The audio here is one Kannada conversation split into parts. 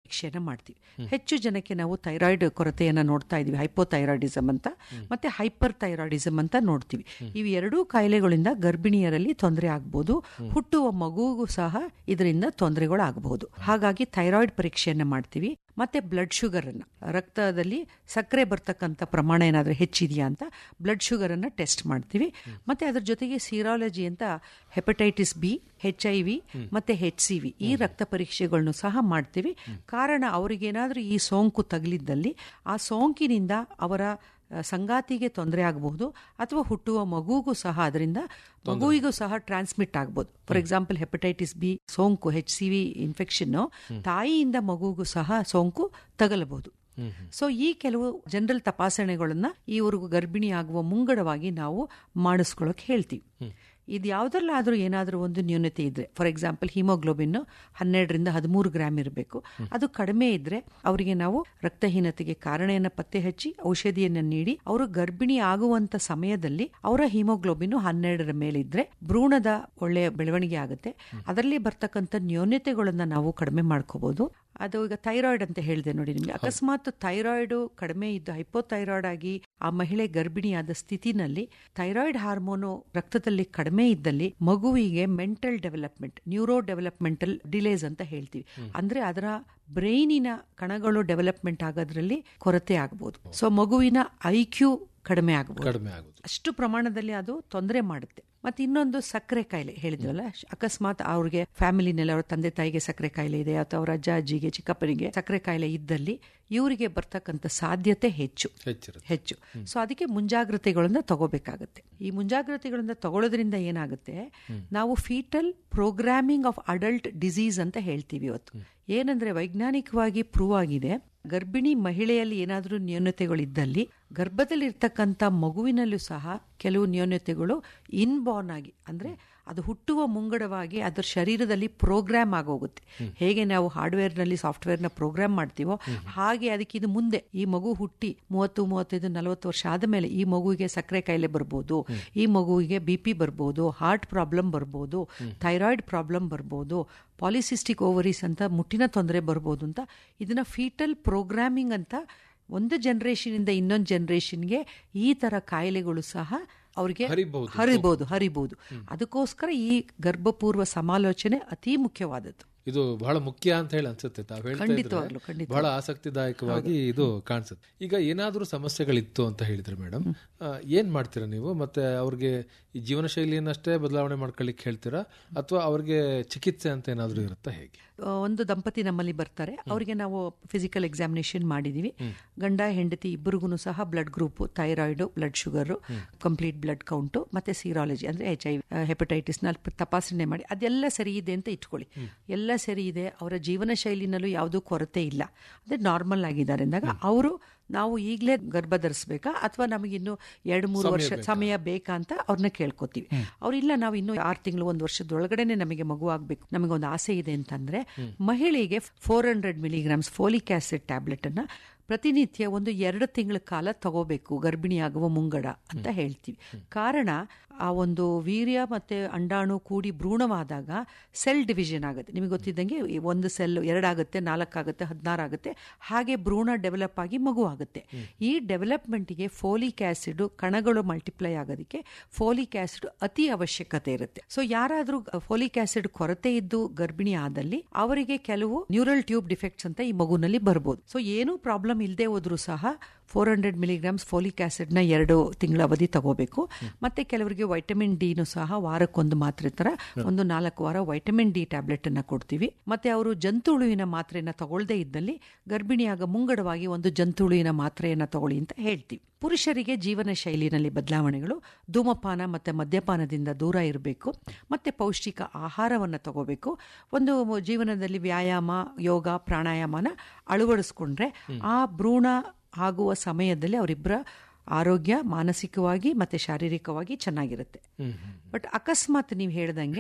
ಪರೀಕ್ಷೆಯನ್ನ ಮಾಡ್ತೀವಿ ಹೆಚ್ಚು ಜನಕ್ಕೆ ನಾವು ಥೈರಾಯ್ಡ್ ಕೊರತೆಯನ್ನ ನೋಡ್ತಾ ಇದೀವಿ ಹೈಪೋಥೈರಾಯ್ಡಿಸಮ್ ಅಂತ ಮತ್ತೆ ಹೈಪರ್ ಥೈರಾಯ್ಡಿಸಮ್ ಅಂತ ನೋಡ್ತೀವಿ ಇವು ಎರಡೂ ಕಾಯಿಲೆಗಳಿಂದ ಗರ್ಭಿಣಿಯರಲ್ಲಿ ತೊಂದರೆ ಆಗ್ಬೋದು ಹುಟ್ಟುವ ಮಗುಗೂ ಸಹ ಇದರಿಂದ ತೊಂದರೆಗಳು ಆಗಬಹುದು ಹಾಗಾಗಿ ಥೈರಾಯ್ಡ್ ಪರೀಕ್ಷೆಯನ್ನ ಮಾಡ್ತೀವಿ ಮತ್ತೆ ಬ್ಲಡ್ ಶುಗರ್ ಅನ್ನ ರಕ್ತದಲ್ಲಿ ಸಕ್ಕರೆ ಬರ್ತಕ್ಕಂಥ ಪ್ರಮಾಣ ಏನಾದರೂ ಹೆಚ್ಚಿದೆಯಾ ಅಂತ ಬ್ಲಡ್ ಶುಗರ್ ಅನ್ನ ಟೆಸ್ಟ್ ಮಾಡ್ತೀವಿ ಮತ್ತೆ ಅದ್ರ ಜೊತೆಗೆ ಸೀರಾಲಜಿ ಅಂತ hepatitis B H I V ಮತ್ತೆ ಹೆಚ್ ಸಿ ವಿ ಈ ರಕ್ತ ಪರೀಕ್ಷೆಗಳನ್ನು ಸಹ ಮಾಡ್ತೀವಿ ಕಾರಣ ಅವರಿಗೇನಾದ್ರೂ ಈ ಸೋಂಕು ತಗಲಿದ್ದಲ್ಲಿ ಆ ಸೋಂಕಿನಿಂದ ಅವರ ಆ, ಸಂಗಾತಿಗೆ ತೊಂದರೆ ಆಗಬಹುದು ಅಥವಾ ಹುಟ್ಟುವ ಮಗುಗೂ ಸಹ ಅದರಿಂದ ಮಗುವಿಗೂ ಸಹ ಟ್ರಾನ್ಸ್ಮಿಟ್ ಆಗ್ಬೋದು ಫಾರ್ ಎಕ್ಸಾಂಪಲ್ ಹೆಪಟೈಟಿಸ್ ಬಿ ಸೋಂಕು ಹೆಚ್ ಸಿ ವಿ ಇನ್ಫೆಕ್ಷನ್ ತಾಯಿಯಿಂದ ಮಗುಗೂ ಸಹ ಸೋಂಕು ತಗಲಬಹುದು ಸೊ ಈ ಕೆಲವು ಜನರಲ್ ತಪಾಸಣೆಗಳನ್ನ ಇವ್ರಿಗೂ ಗರ್ಭಿಣಿ ಆಗುವ ಮುಂಗಡವಾಗಿ ನಾವು ಮಾಡಿಸ್ಕೊಳ್ಳೋಕೆ ಹೇಳ್ತೀವಿ ಇದು ಯಾವುದರಲ್ಲಾದರೂ ಏನಾದರೂ ಒಂದು ನ್ಯೂನತೆ ಇದ್ರೆ ಫಾರ್ ಎಕ್ಸಾಂಪಲ್ ಹಿಮೋಗ್ಲೋಬಿನ್ ಹನ್ನೆರಡರಿಂದ ಹದಿಮೂರು ಗ್ರಾಮ್ ಇರಬೇಕು ಅದು ಕಡಿಮೆ ಇದ್ರೆ ಅವರಿಗೆ ನಾವು ರಕ್ತಹೀನತೆಗೆ ಕಾರಣವನ್ನು ಪತ್ತೆ ಹಚ್ಚಿ ಔಷಧಿಯನ್ನು ನೀಡಿ ಅವರು ಗರ್ಭಿಣಿ ಆಗುವಂತ ಸಮಯದಲ್ಲಿ ಅವರ ಹಿಮೋಗ್ಲೋಬಿನ್ ಹನ್ನೆರಡರ ಮೇಲಿದ್ರೆ ಭ್ರೂಣದ ಒಳ್ಳೆಯ ಬೆಳವಣಿಗೆ ಆಗುತ್ತೆ ಅದರಲ್ಲಿ ಬರ್ತಕ್ಕಂಥ ನ್ಯೂನತೆಗಳನ್ನ ನಾವು ಕಡಿಮೆ ಮಾಡ್ಕೋಬಹುದು ಅದು ಈಗ ಥೈರಾಯ್ಡ್ ಅಂತ ಹೇಳಿದೆ ನೋಡಿ ನಿಮಗೆ ಅಕಸ್ಮಾತ್ ಥೈರಾಯ್ಡ್ ಕಡಿಮೆ ಇದ್ದು ಹೈಪೋಥೈರಾಯ್ಡ್ ಆಗಿ ಆ ಮಹಿಳೆ ಗರ್ಭಿಣಿಯಾದ ಸ್ಥಿತಿನಲ್ಲಿ ಥೈರಾಯ್ಡ್ ಹಾರ್ಮೋನು ರಕ್ತದಲ್ಲಿ ಕಡಿಮೆ ಇದ್ದಲ್ಲಿ ಮಗುವಿಗೆ mental development neuro developmental delays ಅಂತ ಹೇಳ್ತೀವಿ ಅಂದ್ರೆ ಅದರ ಬ್ರೈನಿನ ಕಣಗಳು ಡೆವಲಪ್ಮೆಂಟ್ ಆಗೋದ್ರಲ್ಲಿ ಕೊರತೆ ಆಗಬಹುದು ಸೊ ಮಗುವಿನ ಐ ಕ್ಯೂ ಕಡಿಮೆ ಆಗಬಹುದು ಕಡಿಮೆ ಆಗುದು ಅಷ್ಟು ಪ್ರಮಾಣದಲ್ಲಿ ಅದು ತೊಂದರೆ ಮಾಡುತ್ತೆ ಮತ್ತೆ ಇನ್ನೊಂದು ಸಕ್ಕರೆ ಕಾಯಿಲೆ ಹೇಳಿದ್ವಲ್ಲ ಅಕಸ್ಮಾತ್ ಅವ್ರಿಗೆ ಫ್ಯಾಮಿಲಿನಲ್ಲಿ ಅವ್ರ ತಂದೆ ತಾಯಿಗೆ ಸಕ್ಕರೆ ಕಾಯಿಲೆ ಇದೆ ಅಥವಾ ಅವ್ರ ಅಜ್ಜ ಅಜ್ಜಿಗೆ ಚಿಕ್ಕಪ್ಪನಿಗೆ ಸಕ್ಕರೆ ಕಾಯಿಲೆ ಇದ್ದಲ್ಲಿ ಇವರಿಗೆ ಬರ್ತಕ್ಕಂಥ ಸಾಧ್ಯತೆ ಹೆಚ್ಚು ಹೆಚ್ಚಿರುತ್ತೆ ಹೆಚ್ಚು ಸೊ ಅದಕ್ಕೆ ಮುಂಜಾಗ್ರತೆಗಳನ್ನ ತಗೋಬೇಕಾಗುತ್ತೆ ಈ ಮುಂಜಾಗ್ರತೆಗಳನ್ನ ತಗೊಳ್ಳೋದ್ರಿಂದ ಏನಾಗುತ್ತೆ ನಾವು fetal programming of adult disease ಅಂತ ಹೇಳ್ತೀವಿ ಇವತ್ತು ಏನಂದ್ರೆ ವೈಜ್ಞಾನಿಕವಾಗಿ ಪ್ರೂವ್ ಆಗಿದೆ ಗರ್ಭಿಣಿ ಮಹಿಳೆಯಲ್ಲಿ ಏನಾದರೂ ನ್ಯೂನತೆಗಳಿದ್ದಲ್ಲಿ ಗರ್ಭದಲ್ಲಿರ್ತಕ್ಕಂಥ ಮಗುವಿನಲ್ಲೂ ಸಹ ಕೆಲವು ನ್ಯೂನತೆಗಳು ಇನ್ಬಾರ್ನ್ ಆಗಿ ಅಂದ್ರೆ ಅದು ಹುಟ್ಟುವ ಮುಂಗಡವಾಗಿ ಅದರ ಶರೀರದಲ್ಲಿ ಪ್ರೋಗ್ರಾಮ್ ಆಗೋಗುತ್ತೆ ಹೇಗೆ ನಾವು ಹಾರ್ಡ್ವೇರ್ನಲ್ಲಿ ಸಾಫ್ಟ್ವೇರ್ನ ಪ್ರೋಗ್ರಾಮ್ ಮಾಡ್ತೀವೋ ಹಾಗೆ ಅದಕ್ಕೆ ಇದು ಮುಂದೆ ಈ ಮಗು ಹುಟ್ಟಿ ಮೂವತ್ತು ಮೂವತ್ತೈದು ನಲವತ್ತು ವರ್ಷ ಆದಮೇಲೆ ಈ ಮಗುವಿಗೆ ಸಕ್ಕರೆ ಕಾಯಿಲೆ ಬರ್ಬೋದು ಈ ಮಗುವಿಗೆ ಬಿ ಪಿ ಬರ್ಬೋದು ಹಾರ್ಟ್ ಪ್ರಾಬ್ಲಮ್ ಬರ್ಬೋದು ಥೈರಾಯ್ಡ್ ಪ್ರಾಬ್ಲಮ್ ಬರ್ಬೋದು ಪಾಲಿಸಿಸ್ಟಿಕ್ ಓವರೀಸ್ ಅಂತ ಮುಟ್ಟಿನ ತೊಂದರೆ ಬರ್ಬೋದು ಅಂತ ಇದನ್ನ ಫೀಟಲ್ ಪ್ರೋಗ್ರಾಮಿಂಗ್ ಅಂತ ಒಂದು ಜನರೇಷನ್ ಇಂದ ಇನ್ನೊಂದು ಜನರೇಷನ್ಗೆ ಈ ತರ ಕಾಯಿಲೆಗಳು ಸಹ ಅವ್ರಿಗೆ ಹರಿಬಹುದು. ಹರಿಬಹುದು ಹರಿಬಹುದು ಅದಕ್ಕೋಸ್ಕರ ಈ ಗರ್ಭಪೂರ್ವ ಸಮಾಲೋಚನೆ ಅತಿ ಮುಖ್ಯವಾದದ್ದು ಇದು ಬಹಳ ಮುಖ್ಯ ಅಂತ ಹೇಳಿ ಅನ್ಸುತ್ತೆ ತಾವ್ ಹೇಳ್ತಾ ಖಂಡಿತವಾಗ್ಲೂ, ಇದ್ರೆ ಖಂಡಿತವಾಗ್ಲೂ. ಬಹಳ ಆಸಕ್ತಿದಾಯಕವಾಗಿ ಇದು ಕಾಣಿಸುತ್ತೆ ಈಗ ಏನಾದ್ರೂ ಸಮಸ್ಯೆಗಳಿತ್ತು ಅಂತ ಹೇಳಿದ್ರೆ ಮೇಡಮ್ ಏನ್ ಮಾಡ್ತೀರಾ ನೀವು ಮತ್ತೆ ಅವ್ರಿಗೆ ಈ ಜೀವನ ಶೈಲಿಯನ್ನಷ್ಟೇ ಬದಲಾವಣೆ ಮಾಡ್ಕೊಳ್ಳಿಕ್ಕೆ ಹೇಳ್ತೀರಾ ಅಥವಾ ಅವ್ರಿಗೆ ಚಿಕಿತ್ಸೆ ಅಂತ ಏನಾದ್ರೂ ಇರುತ್ತಾ ಹೇಗೆ ಆ, ಒಂದು ದಂಪತಿ ನಮ್ಮಲ್ಲಿ ಬರ್ತಾರೆ ಅವರಿಗೆ ನಾವು ಫಿಸಿಕಲ್ ಎಕ್ಸಾಮಿನೇಷನ್ ಮಾಡಿದೀವಿ ಗಂಡ ಹೆಂಡತಿ ಇಬ್ಬರಿಗೂ ಸಹ blood group thyroid blood sugar complete blood count ಮತ್ತೆ ಸೀರಾಲಜಿ ಅಂದ್ರೆ ಎಚ್ ಐ ಹೆಪಟೈಟಿಸ್ ನ ತಪಾಸಣೆ ಮಾಡಿ ಅದೆಲ್ಲ ಸರಿ ಇದೆ ಅಂತ ಇಟ್ಕೊಳ್ಳಿ ಎಲ್ಲ ಸರಿ ಇದೆ ಅವರ ಜೀವನ ಶೈಲಿನಲ್ಲೂ ಯಾವುದೂ ಕೊರತೆ ಇಲ್ಲ ಅಂದ್ರೆ ನಾರ್ಮಲ್ ಆಗಿದ್ದಾರೆ ಅಂದಾಗ ಅವರು ನಾವು ಈಗಲೇ ಗರ್ಭ ಧರಿಸ್ಬೇಕಾ ಅಥವಾ ನಮಗಿನ್ನು ಎರಡು ಮೂರು ವರ್ಷ ಸಮಯ ಬೇಕಾ ಅಂತ ಅವ್ರನ್ನ ಕೇಳ್ಕೊತೀವಿ ಅವ್ರು ಇಲ್ಲ ನಾವು ಇನ್ನು ಆರು ತಿಂಗಳು ಒಂದು ವರ್ಷದೊಳಗಡೆನೆ ನಮಗೆ ಮಗು ಆಗ್ಬೇಕು ನಮಗೆ ಒಂದು ಆಸೆ ಇದೆ ಅಂತಂದ್ರೆ ಮಹಿಳೆಗೆ four hundred milligrams folic acid tablet ಅನ್ನ ಪ್ರತಿನಿತ್ಯ ಒಂದು ಎರಡು ತಿಂಗಳ ಕಾಲ ತಗೋಬೇಕು ಗರ್ಭಿಣಿಯಾಗುವ ಮುಂಗಡ ಅಂತ ಹೇಳ್ತೀವಿ ಕಾರಣ ಆ ಒಂದು ವೀರ್ಯ ಮತ್ತೆ ಅಂಡಾಣು ಕೂಡಿ ಭ್ರೂಣವಾದಾಗ ಸೆಲ್ ಡಿವಿಷನ್ ಆಗುತ್ತೆ ನಿಮಗೆ ಗೊತ್ತಿದ್ದಂಗೆ ಈ ಒಂದು ಸೆಲ್ ಎರಡಾಗುತ್ತೆ ನಾಲ್ಕಾಗುತ್ತೆ ಹದಿನಾರು ಆಗುತ್ತೆ ಹಾಗೆ ಭ್ರೂಣ ಡೆವಲಪ್ ಆಗಿ ಮಗು ಆಗುತ್ತೆ ಈ ಡೆವಲಪ್ಮೆಂಟ್ಗೆ ಫೋಲಿಕ್ ಆಸಿಡ್ ಕಣಗಳು ಮಲ್ಟಿಪ್ಲೈ ಆಗೋದಕ್ಕೆ ಫೋಲಿಕ್ ಆಸಿಡ್ ಅತಿ ಅವಶ್ಯಕತೆ ಇರುತ್ತೆ ಸೊ ಯಾರಾದ್ರೂ ಫೋಲಿಕ್ ಆಸಿಡ್ ಕೊರತೆ ಇದ್ದು ಗರ್ಭಿಣಿ ಆದಲ್ಲಿ ಅವರಿಗೆ ಕೆಲವು ನ್ಯೂರಲ್ ಟ್ಯೂಬ್ ಡಿಫೆಕ್ಟ್ಸ್ ಅಂತ ಈ ಮಗುನಲ್ಲಿ ಬರ್ಬೋದು ಸೊ ಏನೂ ಪ್ರಾಬ್ಲಮ್ ಇಲ್ಲದೆ ಹೋದ್ರೂ ಸಹ four hundred milligrams folic acid ನ ಎರಡು ತಿಂಗಳ ಅವಧಿ ತಗೋಬೇಕು ಮತ್ತೆ ಕೆಲವರಿಗೆ ವೈಟಮಿನ್ ಡಿನು ಸಹ ವಾರಕ್ಕೊಂದು ಮಾತ್ರೆ ತರ ಒಂದು ನಾಲ್ಕು ವಾರ ವೈಟಮಿನ್ ಡಿ ಟ್ಯಾಬ್ಲೆಟ್ ಅನ್ನ ಕೊಡ್ತೀವಿ ಮತ್ತೆ ಅವರು ಜಂತುಳುವಿನ ಮಾತ್ರೆಯನ್ನ ತಗೊಳ್ಳದೇ ಇದ್ದಲ್ಲಿ ಗರ್ಭಿಣಿಯಾಗ ಮುಂಗಡವಾಗಿ ಒಂದು ಜಂತುಳುವಿನ ಮಾತ್ರೆಯನ್ನ ತಗೊಳ್ಳಿ ಅಂತ ಹೇಳ್ತೀವಿ ಪುರುಷರಿಗೆ ಜೀವನ ಶೈಲಿನಲ್ಲಿ ಬದಲಾವಣೆಗಳು ಧೂಮಪಾನ ಮತ್ತೆ ಮದ್ಯಪಾನದಿಂದ ದೂರ ಇರಬೇಕು ಮತ್ತೆ ಪೌಷ್ಟಿಕ ಆಹಾರವನ್ನು ತಗೋಬೇಕು ಒಂದು ಜೀವನದಲ್ಲಿ ವ್ಯಾಯಾಮ ಯೋಗ ಪ್ರಾಣಾಯಾಮನ ಅಳವಡಿಸ್ಕೊಂಡ್ರೆ ಆ ಭ್ರೂಣ ಆಗುವ ಸಮಯದಲ್ಲಿ ಅವರಿಬ್ಬರ ಆರೋಗ್ಯ ಮಾನಸಿಕವಾಗಿ ಮತ್ತೆ ಶಾರೀರಿಕವಾಗಿ ಚೆನ್ನಾಗಿರುತ್ತೆ ಬಟ್ ಅಕಸ್ಮಾತ್ ನೀವು ಹೇಳ್ದಂಗೆ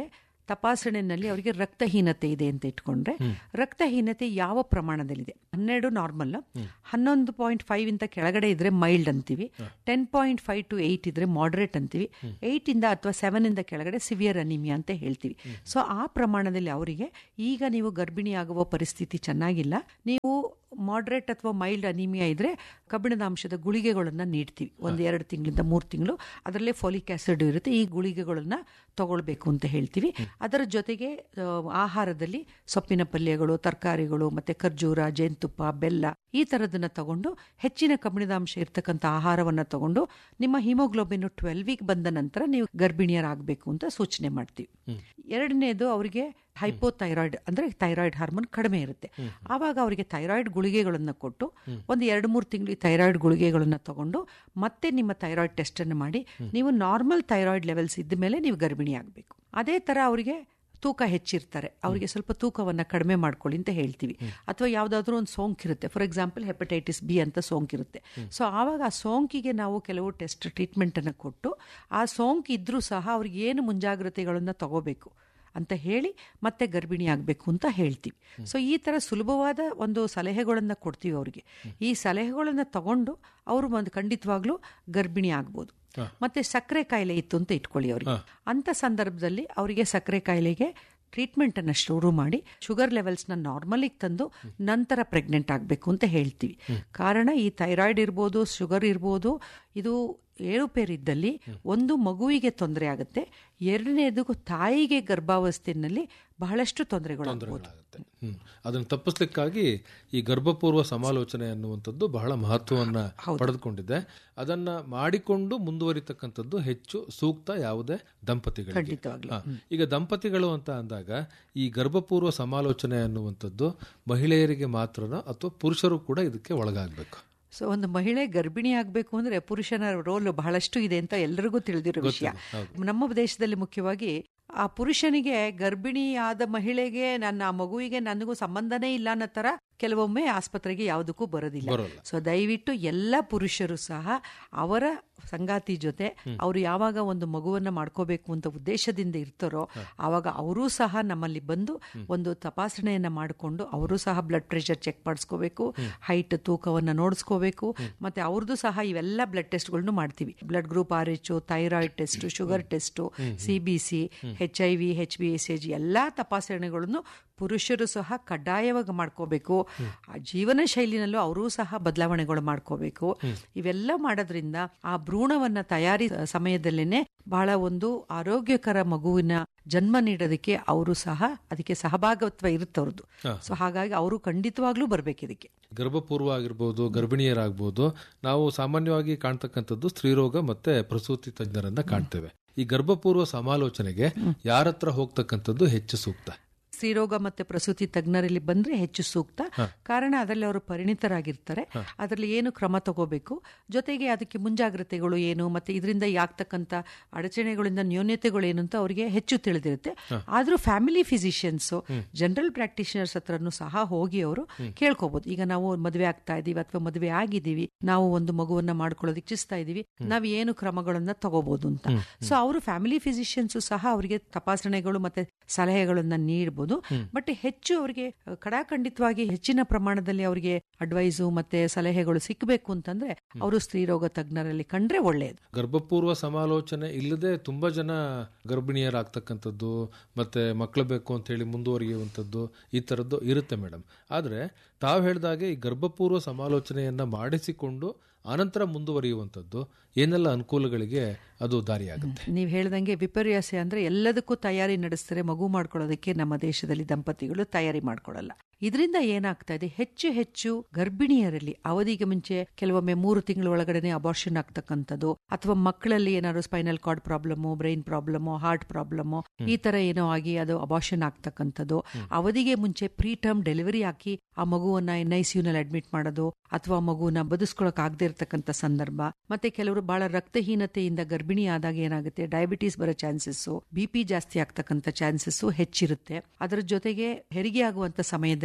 ತಪಾಸಣೆಯಲ್ಲಿ ಅವರಿಗೆ ರಕ್ತಹೀನತೆ ಇದೆ ಅಂತ ಇಟ್ಕೊಂಡ್ರೆ ರಕ್ತಹೀನತೆ ಯಾವ ಪ್ರಮಾಣದಲ್ಲಿದೆ ಹನ್ನೆರಡು ನಾರ್ಮಲ್ ಹನ್ನೊಂದು ಪಾಯಿಂಟ್ ಫೈವ್ ಇಂದ ಕೆಳಗಡೆ ಇದ್ರೆ ಮೈಲ್ಡ್ ಅಂತೀವಿ ten point five to eight ಇದ್ರೆ ಮಾಡ್ರೇಟ್ ಅಂತೀವಿ ಏಯ್ಟ್ ಇಂದ ಅಥವಾ ಸೆವೆನ್ ಇಂದ ಕೆಳಗಡೆ ಸಿವಿಯರ್ ಅನಿಮಿಯಾ ಅಂತ ಹೇಳ್ತೀವಿ ಸೊ ಆ ಪ್ರಮಾಣದಲ್ಲಿ ಅವರಿಗೆ ಈಗ ನೀವು ಗರ್ಭಿಣಿ ಆಗುವ ಪರಿಸ್ಥಿತಿ ಚೆನ್ನಾಗಿಲ್ಲ ನೀವು ಮಾಡ್ರೇಟ್ ಅಥವಾ ಮೈಲ್ಡ್ ಅನಿಮಿಯಾ ಇದ್ರೆ ಕಬ್ಬಿಣದ ಅಂಶದ ಗುಳಿಗೆಗಳನ್ನು ನೀಡ್ತೀವಿ ಒಂದು ಎರಡು ತಿಂಗಳಿಂದ ಮೂರು ತಿಂಗಳು ಅದರಲ್ಲೇ ಫೋಲಿಕ್ ಆಸಿಡ್ ಇರುತ್ತೆ ಈ ಗುಳಿಗೆಗಳನ್ನ ತಗೊಳ್ಬೇಕು ಅಂತ ಹೇಳ್ತೀವಿ ಅದರ ಜೊತೆಗೆ ಆ, ಆಹಾರದಲ್ಲಿ ಸೊಪ್ಪಿನ ಪಲ್ಯಗಳು ತರಕಾರಿಗಳು ಮತ್ತೆ ಖರ್ಜೂರ ಜೇನುತುಪ್ಪ ಬೆಲ್ಲ ಈ ಥರದನ್ನ ತಗೊಂಡು ಹೆಚ್ಚಿನ ಕಬ್ಬಿಣದ ಅಂಶ ಇರ್ತಕ್ಕಂಥ ಆಹಾರವನ್ನು ತಗೊಂಡು ನಿಮ್ಮ ಹಿಮೋಗ್ಲೋಬಿನ್ ಟ್ವೆಲ್ವಿಗೆ ಬಂದ ನಂತರ ನೀವು ಗರ್ಭಿಣಿಯರಾಗಬೇಕು ಅಂತ ಸೂಚನೆ ಮಾಡ್ತೀವಿ ಎರಡನೇದು ಅವರಿಗೆ ಹೈಪೋಥೈರಾಯ್ಡ್ ಅಂದ್ರೆ ಥೈರಾಯ್ಡ್ ಹಾರ್ಮೋನ್ ಕಡಿಮೆ ಇರುತ್ತೆ ಆವಾಗ ಅವರಿಗೆ ಥೈರಾಯ್ಡ್ ಗುಳಿಗೆಗಳನ್ನು ಕೊಟ್ಟು ಒಂದು ಎರಡು ಮೂರು ತಿಂಗಳು ಥೈರಾಯ್ಡ್ ಗುಳಿಗೆಗಳನ್ನು ತಗೊಂಡು ಮತ್ತೆ ನಿಮ್ಮ ಥೈರಾಯ್ಡ್ ಟೆಸ್ಟ್ ಅನ್ನು ಮಾಡಿ ನೀವು ನಾರ್ಮಲ್ ಥೈರಾಯ್ಡ್ ಲೆವೆಲ್ಸ್ ಇದ್ದ ಮೇಲೆ ನೀವು ಗರ್ಭಿಣಿ ಆಗಬೇಕು ಅದೇ ತರ ಅವರಿಗೆ ತೂಕ ಹೆಚ್ಚಿರ್ತಾರೆ ಅವರಿಗೆ ಸ್ವಲ್ಪ ತೂಕವನ್ನು ಕಡಿಮೆ ಮಾಡ್ಕೊಳ್ಳಿ ಅಂತ ಹೇಳ್ತೀವಿ ಅಥವಾ ಯಾವುದಾದ್ರೂ ಒಂದು ಸೋಂಕಿರುತ್ತೆ ಫಾರ್ ಎಕ್ಸಾಂಪಲ್ ಹೆಪಟೈಟಿಸ್ ಬಿ ಅಂತ ಸೋಂಕಿರುತ್ತೆ ಸೊ ಆವಾಗ ಆ ಸೋಂಕಿಗೆ ನಾವು ಕೆಲವು ಟೆಸ್ಟ್ ಟ್ರೀಟ್ಮೆಂಟನ್ನು ಕೊಟ್ಟು ಆ ಸೋಂಕು ಇದ್ರೂ ಸಹ ಅವ್ರಿಗೆ ಏನು ಮುಂಜಾಗ್ರತೆಗಳನ್ನು ತಗೋಬೇಕು ಅಂತ ಹೇಳಿ ಮತ್ತೆ ಗರ್ಭಿಣಿ ಆಗಬೇಕು ಅಂತ ಹೇಳ್ತೀವಿ ಸೊ ಈ ಥರ ಸುಲಭವಾದ ಒಂದು ಸಲಹೆಗಳನ್ನು ಕೊಡ್ತೀವಿ ಅವರಿಗೆ ಈ ಸಲಹೆಗಳನ್ನು ತಗೊಂಡು ಅವರು ಒಂದು ಖಂಡಿತವಾಗ್ಲೂ ಗರ್ಭಿಣಿ ಆಗ್ಬೋದು ಮತ್ತೆ ಸಕ್ಕರೆ ಕಾಯಿಲೆ ಇತ್ತು ಅಂತ ಇಟ್ಕೊಳ್ಳಿ ಅವರಿಗೆ ಅಂತ ಸಂದರ್ಭದಲ್ಲಿ ಅವರಿಗೆ ಸಕ್ಕರೆ ಕಾಯಿಲೆಗೆ ಟ್ರೀಟ್ಮೆಂಟ್ ಅನ್ನ ಶುರು ಮಾಡಿ ಶುಗರ್ ಲೆವೆಲ್ಸ್ನ ನಾರ್ಮಲಿಗೆ ತಂದು ನಂತರ ಪ್ರೆಗ್ನೆಂಟ್ ಆಗಬೇಕು ಅಂತ ಹೇಳ್ತೀವಿ ಕಾರಣ ಈ ಥೈರಾಯ್ಡ್ ಇರ್ಬೋದು ಶುಗರ್ ಇರ್ಬೋದು ಇದು ಏರುಪೇರಿದ್ದಲ್ಲಿ ಒಂದು ಮಗುವಿಗೆ ತೊಂದರೆ ಆಗುತ್ತೆ ಎರಡನೇದು ತಾಯಿಗೆ ಗರ್ಭಾವಸ್ಥೆಯಲ್ಲಿ ಬಹಳಷ್ಟು ತೊಂದರೆಗಳಾಗಬಹುದು ಆಗುತ್ತೆ ಹ್ಮ್ ಅದನ್ನು ತಪ್ಪಿಸ್ಲಿಕ್ಕಾಗಿ ಈ ಗರ್ಭಪೂರ್ವ ಸಮಾಲೋಚನೆ ಅನ್ನುವಂಥದ್ದು ಬಹಳ ಮಹತ್ವವನ್ನ ಪಡೆದುಕೊಂಡಿದೆ ಅದನ್ನ ಮಾಡಿಕೊಂಡು ಮುಂದುವರಿತಕ್ಕಂಥದ್ದು ಹೆಚ್ಚು ಸೂಕ್ತ ಯಾವುದೇ ದಂಪತಿಗಳಿಗೆ ಖಂಡಿತವಾಗ್ಲೂ. ಹಾ. ಈಗ ದಂಪತಿಗಳು ಅಂತ ಅಂದಾಗ ಈ ಗರ್ಭಪೂರ್ವ ಸಮಾಲೋಚನೆ ಅನ್ನುವಂಥದ್ದು ಮಹಿಳೆಯರಿಗೆ ಮಾತ್ರನ ಅಥವಾ ಪುರುಷರು ಕೂಡ ಇದಕ್ಕೆ ಒಳಗಾಗಬೇಕು ಸೊ ಒಂದು ಮಹಿಳೆ ಗರ್ಭಿಣಿ ಆಗಬೇಕು ಅಂದ್ರೆ ಪುರುಷನ ರೋಲ್ ಬಹಳಷ್ಟು ಇದೆ ಅಂತ ಎಲ್ಲರಿಗೂ ತಿಳಿದಿರೋ ವಿಷಯ ನಮ್ಮ ದೇಶದಲ್ಲಿ ಮುಖ್ಯವಾಗಿ ಆ ಪುರುಷನಿಗೆ ಗರ್ಭಿಣಿ ಆದ ಮಹಿಳೆಗೆ ನನ್ನ ಆ ಮಗುವಿಗೆ ನನಗೂ ಸಂಬಂಧನೇ ಇಲ್ಲ ಅನ್ನೋ ತರ ಕೆಲವೊಮ್ಮೆ ಆಸ್ಪತ್ರೆಗೆ ಯಾವುದಕ್ಕೂ ಬರೋದಿಲ್ಲ ಬರೋಲ್ಲ. ಸೊ ದಯವಿಟ್ಟು ಎಲ್ಲ ಪುರುಷರು ಸಹ ಅವರ ಸಂಗಾತಿ ಜೊತೆ ಅವರು ಯಾವಾಗ ಒಂದು ಮಗುವನ್ನ ಮಾಡ್ಕೋಬೇಕು ಅಂತ ಉದ್ದೇಶದಿಂದ ಇರ್ತಾರೋ ಆವಾಗ ಅವರೂ ಸಹ ನಮ್ಮಲ್ಲಿ ಬಂದು ಒಂದು ತಪಾಸಣೆಯನ್ನ ಮಾಡಿಕೊಂಡು ಅವರು ಸಹ ಬ್ಲಡ್ ಪ್ರೆಷರ್ ಚೆಕ್ ಮಾಡಿಸ್ಕೋಬೇಕು ಹೈಟ್ ತೂಕವನ್ನ ನೋಡಿಸ್ಕೋಬೇಕು ಮತ್ತೆ ಅವ್ರದ್ದು ಸಹ ಇವೆಲ್ಲ ಬ್ಲಡ್ ಟೆಸ್ಟ್ಗಳನ್ನು ಮಾಡ್ತೀವಿ blood group R H thyroid test sugar test C B C H I V H B S H ಎಲ್ಲಾ ತಪಾಸಣೆಗಳನ್ನು ಪುರುಷರು ಸಹ ಕಡ್ಡಾಯವಾಗಿ ಮಾಡ್ಕೋಬೇಕು ಆ ಜೀವನ ಶೈಲಿನಲ್ಲೂ ಅವರೂ ಸಹ ಬದಲಾವಣೆಗಳು ಮಾಡ್ಕೋಬೇಕು ಇವೆಲ್ಲ ಮಾಡೋದ್ರಿಂದ ಆ ಭ್ರೂಣವನ್ನ ತಯಾರಿ ಸಮಯದಲ್ಲೇನೆ ಬಹಳ ಒಂದು ಆರೋಗ್ಯಕರ ಮಗುವಿನ ಜನ್ಮ ನೀಡೋದಕ್ಕೆ ಅವರು ಸಹ ಅದಕ್ಕೆ ಸಹಭಾಗತ್ವ ಇರುತ್ತವ್ರದ್ದು ಸೊ ಹಾಗಾಗಿ ಅವರು ಖಂಡಿತವಾಗ್ಲೂ ಬರ್ಬೇಕು ಇದಕ್ಕೆ ಗರ್ಭಪೂರ್ವ ಆಗಿರ್ಬೋದು ಗರ್ಭಿಣಿಯರಾಗ್ಬೋದು ನಾವು ಸಾಮಾನ್ಯವಾಗಿ ಕಾಣ್ತಕ್ಕಂಥದ್ದು ಸ್ತ್ರೀರೋಗ ಮತ್ತೆ ಪ್ರಸೂತಿ ತಜ್ಞರನ್ನ ಕಾಣ್ತೇವೆ ಈ ಗರ್ಭಪೂರ್ವ ಸಮಾಲೋಚನೆಗೆ ಯಾರ ಹತ್ರ ಹೋಗ್ತಕ್ಕಂಥದ್ದು ಹೆಚ್ಚು ಸೂಕ್ತ ಸ್ತ್ರೀರೋಗ ಮತ್ತೆ ಪ್ರಸೂತಿ ತಜ್ಞರಲ್ಲಿ ಬಂದ್ರೆ ಹೆಚ್ಚು ಸೂಕ್ತ ಕಾರಣ ಅದರಲ್ಲಿ ಅವರು ಪರಿಣಿತರಾಗಿರ್ತಾರೆ ಅದರಲ್ಲಿ ಏನು ಕ್ರಮ ತಗೋಬೇಕು ಜೊತೆಗೆ ಅದಕ್ಕೆ ಮುಂಜಾಗ್ರತೆಗಳು ಏನು ಮತ್ತೆ ಇದರಿಂದ ಆಗ್ತಕ್ಕಂಥ ಅಡಚಣೆಗಳಿಂದ ನ್ಯೂನ್ಯತೆಗಳು ಏನು ಅಂತ ಅವರಿಗೆ ಹೆಚ್ಚು ತಿಳಿದಿರುತ್ತೆ ಆದ್ರೂ ಫ್ಯಾಮಿಲಿ ಫಿಸಿಷಿಯನ್ಸ್ ಜನರಲ್ ಪ್ರಾಕ್ಟೀಷನರ್ಸ್ ಹತ್ರನೂ ಸಹ ಹೋಗಿ ಅವರು ಕೇಳ್ಕೋಬಹುದು ಈಗ ನಾವು ಮದುವೆ ಆಗ್ತಾ ಇದೀವಿ ಅಥವಾ ಮದುವೆ ಆಗಿದ್ದೀವಿ ನಾವು ಒಂದು ಮಗುವನ್ನ ಮಾಡ್ಕೊಳ್ಳೋದು ಇಚ್ಛಿಸ್ತಾ ಇದೀವಿ ನಾವು ಏನು ಕ್ರಮಗಳನ್ನ ತಗೋಬಹುದು ಅಂತ ಸೊ ಅವರು ಫ್ಯಾಮಿಲಿ ಫಿಸಿಷಿಯನ್ಸ್ ಸಹ ಅವರಿಗೆ ತಪಾಸಣೆಗಳು ಮತ್ತೆ ಸಲಹೆಗಳನ್ನ ನೀಡಬಹುದು ಬಟ್ ಹೆಚ್ಚು ಅವರಿಗೆ ಕಡಾಖಂಡಿತವಾಗಿ ಹೆಚ್ಚಿನ ಪ್ರಮಾಣದಲ್ಲಿ ಅವರಿಗೆ ಅಡ್ವೈಸು ಮತ್ತೆ ಸಲಹೆಗಳು ಸಿಕ್ಕಬೇಕು ಅಂತಂದ್ರೆ ಅವರು ಸ್ತ್ರೀರೋಗ ತಜ್ಞರಲ್ಲಿ ಕಂಡ್ರೆ ಒಳ್ಳೆಯದು ಗರ್ಭಪೂರ್ವ ಸಮಾಲೋಚನೆ ಇಲ್ಲದೆ ತುಂಬಾ ಜನ ಗರ್ಭಿಣಿಯರಾಗ್ತಕ್ಕಂಥದ್ದು ಮತ್ತೆ ಮಕ್ಕಳು ಬೇಕು ಅಂತ ಹೇಳಿ ಮುಂದುವರಿಯುವಂಥದ್ದು ಈ ತರದ್ದು ಇರುತ್ತೆ ಮೇಡಮ್ ಆದ್ರೆ ತಾವು ಹೇಳಿದಾಗೆ ಈ ಗರ್ಭಪೂರ್ವ ಸಮಾಲೋಚನೆಯನ್ನ ಮಾಡಿಸಿಕೊಂಡು ಆನಂತರ ಮುಂದುವರಿಯುವಂಥದ್ದು ಏನೆಲ್ಲ ಅನುಕೂಲಗಳಿಗೆ ಅದು ದಾರಿಯಾಗುತ್ತೆ ನೀವು ಹೇಳ್ದಂಗೆ ವಿಪರ್ಯಾಸ ಅಂದ್ರೆ ಎಲ್ಲದಕ್ಕೂ ತಯಾರಿ ನಡೆಸ್ತಾರೆ ಮಗು ಮಾಡ್ಕೊಳ್ಳೋದಕ್ಕೆ ನಮ್ಮ ದೇಶದಲ್ಲಿ ದಂಪತಿಗಳು ತಯಾರಿ ಮಾಡ್ಕೊಳ್ಳಲ್ಲ ಇದರಿಂದ ಏನಾಗ್ತಾ ಇದೆ ಹೆಚ್ಚು ಹೆಚ್ಚು ಗರ್ಭಿಣಿಯರಲ್ಲಿ ಅವಧಿಗೆ ಮುಂಚೆ ಕೆಲವೊಮ್ಮೆ ಮೂರು ತಿಂಗಳ ಒಳಗಡೆನೆ ಅಬಾರ್ಷನ್ ಆಗ್ತಕ್ಕಂಥದ್ದು ಅಥವಾ ಮಕ್ಕಳಲ್ಲಿ ಏನಾದ್ರು spinal cord problem brain problem heart problem ಈ ತರ ಏನೋ ಆಗಿ ಅದು ಅಬಾರ್ಷನ್ ಆಗ್ತಕ್ಕಂಥದ್ದು ಅವಧಿಗೆ ಮುಂಚೆ ಪ್ರೀ ಟರ್ಮ್ ಡೆಲಿವರಿ ಹಾಕಿ ಆ ಮಗುವನ್ನ ಎನ್ ಐ ನಲ್ಲಿ ಅಡ್ಮಿಟ್ ಮಾಡೋದು ಅಥವಾ ಮಗುವನ್ನ ಬದುಸ್ಕೊಳಕ್ ಆಗದೆ ಇರತಕ್ಕಂಥ ಸಂದರ್ಭ ಮತ್ತೆ ಕೆಲವರು ಬಹಳ ರಕ್ತಹೀನತೆಯಿಂದ ಗರ್ಭಿಣಿ ಆದಾಗ ಏನಾಗುತ್ತೆ ಡಯಾಬಿಟೀಸ್ ಬರೋ ಚಾನ್ಸಸ್ ಬಿ ಪಿ ಜಾಸ್ತಿ ಆಗ್ತಕ್ಕಂಥ ಚಾನ್ಸಸ್ ಹೆಚ್ಚಿರುತ್ತೆ ಅದರ ಜೊತೆಗೆ ಹೆರಿಗೆ ಆಗುವಂತ ಸಮಯದಲ್ಲಿ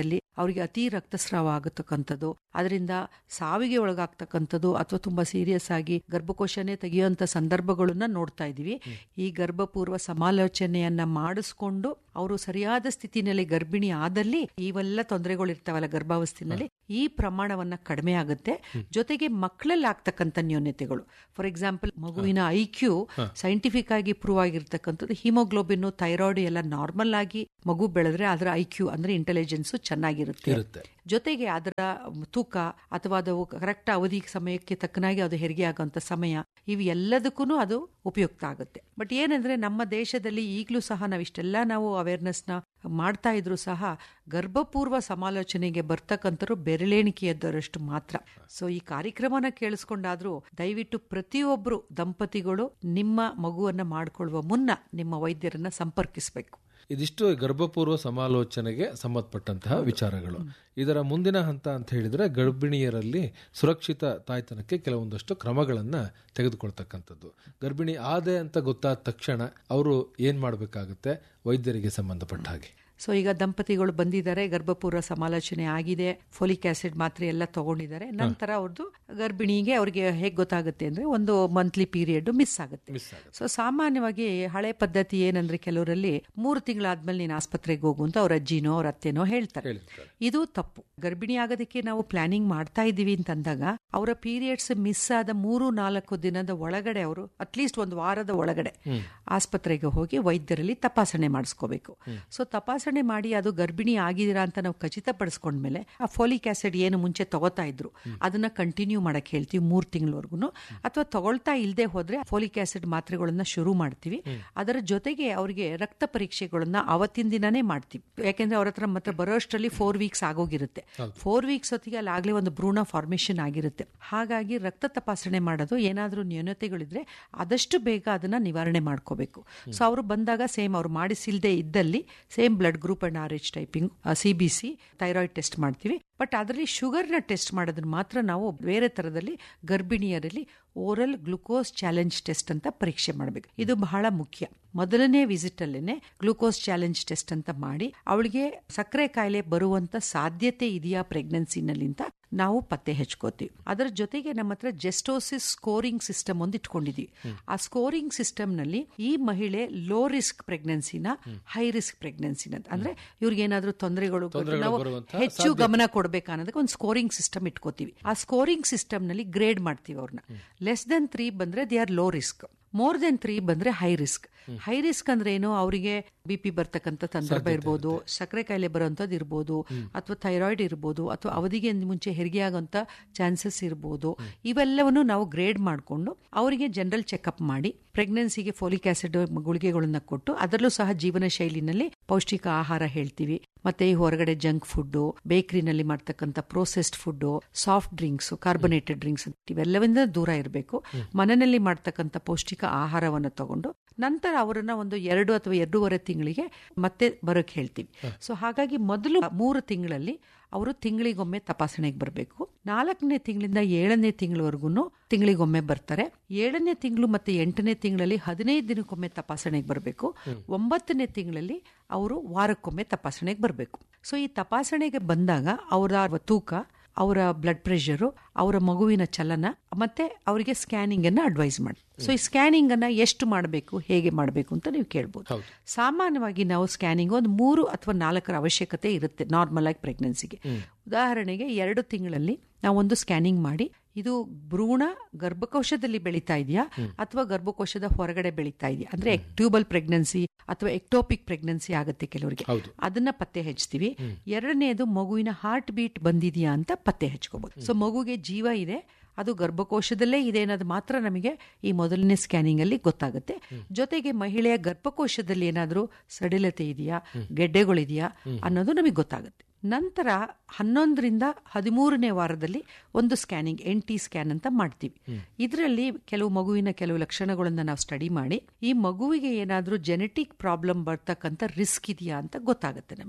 ಸಮಯದಲ್ಲಿ ಅವರಿಗೆ ಅತಿ ರಕ್ತಸ್ರಾವ ಆಗತಕ್ಕಂಥದ್ದು ಅದರಿಂದ ಸಾವಿಗೆ ಒಳಗಾಗ್ತಕ್ಕಂಥದ್ದು ಅಥವಾ ತುಂಬಾ ಸೀರಿಯಸ್ ಆಗಿ ಗರ್ಭಕೋಶನೇ ತೆಗೆಯುವಂತ ಸಂದರ್ಭಗಳನ್ನ ನೋಡ್ತಾ ಇದೀವಿ ಈ ಗರ್ಭಪೂರ್ವ ಸಮಾಲೋಚನೆಯನ್ನ ಮಾಡಿಸ್ಕೊಂಡು ಅವರು ಸರಿಯಾದ ಸ್ಥಿತಿನಲ್ಲಿ ಗರ್ಭಿಣಿ ಆದಲ್ಲಿ ಇವೆಲ್ಲ ತೊಂದರೆಗಳು ಇರ್ತಾವಲ್ಲ ಗರ್ಭಾವಸ್ಥೆನಲ್ಲಿ ಈ ಪ್ರಮಾಣವನ್ನ ಕಡಿಮೆ ಆಗುತ್ತೆ ಜೊತೆಗೆ ಮಕ್ಕಳಲ್ಲಿ ಆಗ್ತಕ್ಕಂಥ ನ್ಯೂನ್ಯತೆಗಳು ಫಾರ್ ಎಕ್ಸಾಂಪಲ್ ಮಗುವಿನ ಐ ಕ್ಯೂ ಸೈಂಟಿಫಿಕ್ ಆಗಿ ಪ್ರೂವ್ ಆಗಿರ್ತಕ್ಕಂಥದ್ದು ಹಿಮೋಗ್ಲೋಬಿನ್ ಥೈರಾಯ್ಡ್ ಎಲ್ಲ ನಾರ್ಮಲ್ ಆಗಿ ಮಗು ಬೆಳೆದ್ರೆ ಅದರ ಐ ಕ್ಯೂ ಅಂದ್ರೆ ಇಂಟೆಲಿಜೆನ್ಸ್ ಚೆನ್ನಾಗಿರುತ್ತೆ ಇರುತ್ತೆ ಜೊತೆಗೆ ಅದರ ತೂಕ ಅಥವಾ ಅದು ಕರೆಕ್ಟ್ ಅವಧಿ ಸಮಯಕ್ಕೆ ತಕ್ಕನಾಗಿ ಅದು ಹೆರಿಗೆ ಆಗುವಂತ ಸಮಯ ಇವು ಎಲ್ಲದಕ್ಕೂ ಅದು ಉಪಯುಕ್ತ ಆಗುತ್ತೆ ಬಟ್ ಏನಂದ್ರೆ ನಮ್ಮ ದೇಶದಲ್ಲಿ ಈಗಲೂ ಸಹ ನಾವು ಇಷ್ಟೆಲ್ಲ ನಾವು ಅವೇರ್ನೆಸ್ ನ ಮಾಡ್ತಾ ಇದ್ರು ಸಹ ಗರ್ಭಪೂರ್ವ ಸಮಾಲೋಚನೆಗೆ ಬರ್ತಕ್ಕಂಥರು ಬೆರಳೆಣಿಕೆಯದ್ದರಷ್ಟು ಮಾತ್ರ ಸೊ ಈ ಕಾರ್ಯಕ್ರಮನ ಕೇಳಿಸ್ಕೊಂಡಾದ್ರೂ ದಯವಿಟ್ಟು ಪ್ರತಿಯೊಬ್ರು ದಂಪತಿಗಳು ನಿಮ್ಮ ಮಗುವನ್ನ ಮಾಡ್ಕೊಳ್ಳುವ ಮುನ್ನ ನಿಮ್ಮ ವೈದ್ಯರನ್ನ ಸಂಪರ್ಕಿಸಬೇಕು ಇದಿಷ್ಟು ಗರ್ಭಪೂರ್ವ ಸಮಾಲೋಚನೆಗೆ ಸಂಬಂಧಪಟ್ಟಂತಹ ವಿಚಾರಗಳು ಇದರ ಮುಂದಿನ ಹಂತ ಅಂತ ಹೇಳಿದ್ರೆ ಗರ್ಭಿಣಿಯರಲ್ಲಿ ಸುರಕ್ಷಿತ ತಾಯ್ತನಕ್ಕೆ ಕೆಲವೊಂದಷ್ಟು ಕ್ರಮಗಳನ್ನ ತೆಗೆದುಕೊಳ್ತಕ್ಕಂಥದ್ದು ಗರ್ಭಿಣಿ ಆದೆ ಅಂತ ಗೊತ್ತಾದ ತಕ್ಷಣ ಅವರು ಏನ್ ಮಾಡಬೇಕಾಗುತ್ತೆ ವೈದ್ಯರಿಗೆ ಸಂಬಂಧಪಟ್ಟ ಹಾಗೆ ಸೊ ಈಗ ದಂಪತಿಗಳು ಬಂದಿದ್ದಾರೆ ಗರ್ಭಪೂರ್ವ ಸಮಾಲೋಚನೆ ಆಗಿದೆ ಫೋಲಿಕ್ ಆಸಿಡ್ ಮಾತ್ರೆ ಎಲ್ಲ ತಗೊಂಡಿದ್ದಾರೆ ನಂತರ ಅವ್ರದ್ದು ಗರ್ಭಿಣಿಗೆ ಅವ್ರಿಗೆ ಹೇಗೆ ಗೊತ್ತಾಗುತ್ತೆ ಅಂದ್ರೆ ಒಂದು ಮಂತ್ಲಿ ಪೀರಿಯಡ್ ಮಿಸ್ ಆಗುತ್ತೆ ಮಿಸ್ ಆಗುತ್ತೆ ಸೊ ಸಾಮಾನ್ಯವಾಗಿ ಹಳೆ ಪದ್ಧತಿ ಏನಂದ್ರೆ ಕೆಲವರಲ್ಲಿ ಮೂರು ತಿಂಗಳಾದ್ಮೇಲೆ ನೀನು ಆಸ್ಪತ್ರೆಗೆ ಹೋಗು ಅಂತ ಅವ್ರ ಅಜ್ಜಿನೋ ಅವ್ರ ಅತ್ತೆನೋ ಹೇಳ್ತಾರೆ ಹೇಳ್ತಾರೆ ಇದು ತಪ್ಪು ಗರ್ಭಿಣಿ ಆಗೋದಕ್ಕೆ ನಾವು ಪ್ಲಾನಿಂಗ್ ಮಾಡ್ತಾ ಇದ್ದೀವಿ ಅಂತಂದಾಗ ಅವರ ಪೀರಿಯಡ್ಸ್ ಮಿಸ್ ಆದ ಮೂರು ನಾಲ್ಕು ದಿನದ ಒಳಗಡೆ ಅವರು ಅಟ್ಲೀಸ್ಟ್ ಒಂದು ವಾರದ ಒಳಗಡೆ ಆಸ್ಪತ್ರೆಗೆ ಹೋಗಿ ವೈದ್ಯರಲ್ಲಿ ತಪಾಸಣೆ ಮಾಡಿಸ್ಕೋಬೇಕು ಸೊ ತಪಾಸಣೆ ಮಾಡಿ ಅದು ಗರ್ಭಿಣಿ ಆಗಿದ್ದೀರಾ ಅಂತ ನಾವು ಖಚಿತಪಡಿಸ್ಕೊಂಡ್ಮೇಲೆ ಆ ಫೋಲಿಕ್ ಆಸಿಡ್ ಏನು ಮುಂಚೆ ತಗೋತಾ ಇದ್ರು ಅದನ್ನ ಕಂಟಿನ್ಯೂ ಮಾಡಕ್ ಹೇಳ್ತೀವಿ ಮೂರ್ ತಿಂಗಳವರೆಗೂ ಅಥವಾ ತಗೊಳ್ತಾ ಇಲ್ಲದೆ ಹೋದ್ರೆ ಫೋಲಿಕ್ ಆಸಿಡ್ ಮಾತ್ರೆಗಳನ್ನ ಶುರು ಮಾಡ್ತೀವಿ ಅದರ ಜೊತೆಗೆ ಅವರಿಗೆ ರಕ್ತ ಪರೀಕ್ಷೆಗಳನ್ನ ಅವತ್ತಿನ ದಿನನೇ ಮಾಡ್ತೀವಿ ಯಾಕೆಂದ್ರೆ ಅವ್ರ ಹತ್ರ ಮಾತ್ರ ಬರೋಷ್ಟರಲ್ಲಿ ಫೋರ್ ವೀಕ್ಸ್ ಆಗೋಗಿರುತ್ತೆ ಫೋರ್ ವೀಕ್ಸ್ ಹೊತ್ತಿಗೆ ಅಲ್ಲಿ ಆಗ್ಲೇ ಒಂದು ಭ್ರೂಣ ಫಾರ್ಮೇಶನ್ ಆಗಿರುತ್ತೆ ಹಾಗಾಗಿ ರಕ್ತ ತಪಾಸಣೆ ಮಾಡೋದು ಏನಾದ್ರೂ ನ್ಯೂನತೆಗಳಿದ್ರೆ ಆದಷ್ಟು ಬೇಗ ಅದನ್ನ ನಿವಾರಣೆ ಮಾಡ್ಕೋಬೇಕು ಸೊ ಅವರು ಬಂದಾಗ ಸೇಮ್ ಅವ್ರು ಮಾಡಿಸಿಲ್ದೆ ಇದ್ದಲ್ಲಿ same blood group and R H typing C B C thyroid test ಮಾಡ್ತೀವಿ ಬಟ್ ಅದರಲ್ಲಿ ಶುಗರ್ನ ಟೆಸ್ಟ್ ಮಾಡೋದನ್ನ ಮಾತ್ರ ನಾವು ಬೇರೆ ತರದಲ್ಲಿ ಗರ್ಭಿಣಿಯರಲ್ಲಿ ಓರಲ್ ಗ್ಲುಕೋಸ್ ಚಾಲೆಂಜ್ ಟೆಸ್ಟ್ ಅಂತ ಪರೀಕ್ಷೆ ಮಾಡಬೇಕು ಇದು ಬಹಳ ಮುಖ್ಯ ಮೊದಲನೇ ವಿಸಿಟ್ ಅಲ್ಲೇನೆ ಗ್ಲೂಕೋಸ್ ಚಾಲೆಂಜ್ ಟೆಸ್ಟ್ ಅಂತ ಮಾಡಿ ಅವಳಿಗೆ ಸಕ್ಕರೆ ಕಾಯಿಲೆ ಬರುವಂತ ಸಾಧ್ಯತೆ ಇದೆಯಾ ಪ್ರೆಗ್ನೆನ್ಸಿನಲ್ಲಿ ಅಂತ ನಾವು ಪತ್ತೆ ಹಚ್ಕೋತೀವಿ ಅದರ ಜೊತೆಗೆ ನಮ್ಮ ಹತ್ರ ಜೆಸ್ಟೋಸಿಸ್ ಸ್ಕೋರಿಂಗ್ ಸಿಸ್ಟಮ್ ಒಂದು ಇಟ್ಕೊಂಡಿದೀವಿ ಆ ಸ್ಕೋರಿಂಗ್ ಸಿಸ್ಟಮ್ ನಲ್ಲಿ ಈ ಮಹಿಳೆ ಲೋ ರಿಸ್ಕ್ ಪ್ರೆಗ್ನೆನ್ಸಿನ ಹೈ ರಿಸ್ಕ್ ಪ್ರೆಗ್ನೆನ್ಸಿನ ಅಂದ್ರೆ ಇವ್ರಿಗೆ ಏನಾದ್ರೂ ತೊಂದರೆಗಳು ನಾವು ಬರುವಂತಹ ಹೆಚ್ಚು ಗಮನ ಕೊಡಬೇಕು ಅನ್ನೋದಕ್ಕೆ ಒಂದು ಸ್ಕೋರಿಂಗ್ ಸಿಸ್ಟಮ್ ಇಟ್ಕೋತೀವಿ ಆ ಸ್ಕೋರಿಂಗ್ ಸಿಸ್ಟಮ್ ನಲ್ಲಿ ಗ್ರೇಡ್ ಮಾಡ್ತೀವಿ ಅವ್ರನ್ನ ಲೆಸ್ ದೆನ್ ತ್ರೀ ಬಂದ್ರೆ they are low risk more than three ಬಂದ್ರೆ ಹೈ ರಿಸ್ಕ್ ಹೈ ರಿಸ್ಕ್ ಅಂದ್ರೆ ಏನು ಅವರಿಗೆ ಬಿ ಪಿ ಬರ್ತಕ್ಕಂಥ ಸಂದರ್ಭ ಇರ್ಬೋದು ಸಕ್ಕರೆ ಕಾಯಿಲೆ ಬರುವಂತದ್ದು ಇರ್ಬೋದು ಅಥವಾ ಥೈರಾಯ್ಡ್ ಇರ್ಬೋದು ಅಥವಾ ಅವಧಿಗೆ ಮುಂಚೆ ಹೆರಿಗೆ ಆಗುವಂತ ಚಾನ್ಸಸ್ ಇರ್ಬೋದು ಇವೆಲ್ಲವನ್ನು ನಾವು ಗ್ರೇಡ್ ಮಾಡಿಕೊಂಡು ಅವರಿಗೆ ಜನರಲ್ ಚೆಕಪ್ ಮಾಡಿ ಪ್ರೆಗ್ನೆನ್ಸಿಗೆ ಫೋಲಿಕ್ ಆಸಿಡ್ ಗುಳಿಗೆಗಳನ್ನ ಕೊಟ್ಟು ಅದರಲ್ಲೂ ಸಹ ಜೀವನ ಶೈಲಿನಲ್ಲಿ ಪೌಷ್ಟಿಕ ಆಹಾರ ಹೇಳ್ತೀವಿ ಮತ್ತೆ ಈ ಹೊರಗಡೆ ಜಂಕ್ ಫುಡ್ ಬೇಕರಿನಲ್ಲಿ ಮಾಡ್ತಕ್ಕಂಥ processed food soft drinks carbonated drinks ಇವೆಲ್ಲವಿಂದ ದೂರ ಇರಬೇಕು ಮನೆಯಲ್ಲಿ ಮಾಡ್ತಕ್ಕಂಥ ಪೌಷ್ಟಿಕ ಆಹಾರವನ್ನು ತಗೊಂಡು ನಂತರ ಅವರನ್ನ ಒಂದು ಎರಡು ಅಥವಾ ಎರಡೂವರೆ ತಿಂಗಳಿಗೆ ಮತ್ತೆ ಬರೋಕ್ ಹೇಳ್ತೀವಿ ಸೊ ಹಾಗಾಗಿ ಮೊದಲು ಮೂರು ತಿಂಗಳಲ್ಲಿ ಅವರು ತಿಂಗಳಿಗೊಮ್ಮೆ ತಪಾಸಣೆಗೆ ಬರಬೇಕು ನಾಲ್ಕನೇ ತಿಂಗಳಿಂದ ಏಳನೇ ತಿಂಗಳವರೆಗೂ ತಿಂಗಳಿಗೊಮ್ಮೆ ಬರ್ತಾರೆ ಏಳನೇ ತಿಂಗಳು ಮತ್ತೆ ಎಂಟನೇ ತಿಂಗಳಲ್ಲಿ ಹದಿನೈದು ದಿನಕ್ಕೊಮ್ಮೆ ತಪಾಸಣೆಗೆ ಬರಬೇಕು ಒಂಬತ್ತನೇ ತಿಂಗಳಲ್ಲಿ ಅವರು ವಾರಕ್ಕೊಮ್ಮೆ ತಪಾಸಣೆಗೆ ಬರಬೇಕು ಸೊ ಈ ತಪಾಸಣೆಗೆ ಬಂದಾಗ ಅವರ ತೂಕ ಅವರ ಬ್ಲಡ್ ಪ್ರೆಷರು ಅವರ ಮಗುವಿನ ಚಲನ ಮತ್ತೆ ಅವರಿಗೆ ಸ್ಕ್ಯಾನಿಂಗ್ ಅನ್ನ ಅಡ್ವೈಸ್ ಮಾಡಿ ಸೊ ಈ ಸ್ಕ್ಯಾನಿಂಗ್ ಅನ್ನ ಎಷ್ಟು ಮಾಡಬೇಕು ಹೇಗೆ ಮಾಡಬೇಕು ಅಂತ ನೀವು ಕೇಳ್ಬೋದು ಹೌದು. ಸಾಮಾನ್ಯವಾಗಿ ನಾವು ಸ್ಕ್ಯಾನಿಂಗ್ ಒಂದು ಮೂರು ಅಥವಾ ನಾಲ್ಕರ ಅವಶ್ಯಕತೆ ಇರುತ್ತೆ ನಾರ್ಮಲ್ ಆಗಿ ಪ್ರೆಗ್ನೆನ್ಸಿಗೆ ಉದಾಹರಣೆಗೆ ಎರಡು ತಿಂಗಳಲ್ಲಿ ನಾವು ಒಂದು ಸ್ಕ್ಯಾನಿಂಗ್ ಮಾಡಿ ಇದು ಭ್ರೂಣ ಗರ್ಭಕೋಶದಲ್ಲಿ ಬೆಳೀತಾ ಇದೆಯಾ ಅಥವಾ ಗರ್ಭಕೋಶದ ಹೊರಗಡೆ ಬೆಳೀತಾ ಇದೆಯಾ ಅಂದ್ರೆ ಟ್ಯೂಬಲ್ ಪ್ರೆಗ್ನೆನ್ಸಿ ಅಥವಾ ಎಕ್ಟೋಪಿಕ್ ಪ್ರೆಗ್ನೆನ್ಸಿ ಆಗುತ್ತೆ ಕೆಲವರಿಗೆ ಹೌದು. ಅದನ್ನ ಪತ್ತೆ ಹಚ್ತೀವಿ ಎರಡನೇದು ಮಗುವಿನ ಹಾರ್ಟ್ ಬೀಟ್ ಬಂದಿದೆಯಾ ಅಂತ ಪತ್ತೆ ಹಚ್ಕೋಬಹುದು ಸೊ ಮಗುಗೆ ಜೀವ ಇದೆ ಅದು ಗರ್ಭಕೋಶದಲ್ಲೇ ಇದೆ ಅನ್ನೋದು ಮಾತ್ರ ನಮಗೆ ಈ ಮೊದಲನೇ ಸ್ಕ್ಯಾನಿಂಗ್ ಅಲ್ಲಿ ಗೊತ್ತಾಗುತ್ತೆ ಜೊತೆಗೆ ಮಹಿಳೆಯ ಗರ್ಭಕೋಶದಲ್ಲಿ ಏನಾದರೂ ಸಡಿಲತೆ ಇದೆಯಾ ಗೆಡ್ಡೆಗಳಿದೆಯಾ ಅನ್ನೋದು ನಮಗೆ ಗೊತ್ತಾಗುತ್ತೆ ನಂತರ ಹನ್ನೊಂದರಿಂದ ಹದಿಮೂರನೇ ವಾರದಲ್ಲಿ ಒಂದು ಸ್ಕ್ಯಾನಿಂಗ್ ಎನ್ ಟಿ ಸ್ಕ್ಯಾನ್ ಅಂತ ಮಾಡ್ತೀವಿ ಇದರಲ್ಲಿ ಕೆಲವು ಮಗುವಿನ ಕೆಲವು ಲಕ್ಷಣಗಳನ್ನ ನಾವು ಸ್ಟಡಿ ಮಾಡಿ ಈ ಮಗುವಿಗೆ ಏನಾದರೂ ಜೆನೆಟಿಕ್ ಪ್ರಾಬ್ಲಮ್ ಬರ್ತಕ್ಕಂಥ ರಿಸ್ಕ್ ಇದೆಯಾ ಅಂತ ಗೊತ್ತಾಗುತ್ತೆ ನಮಗೆ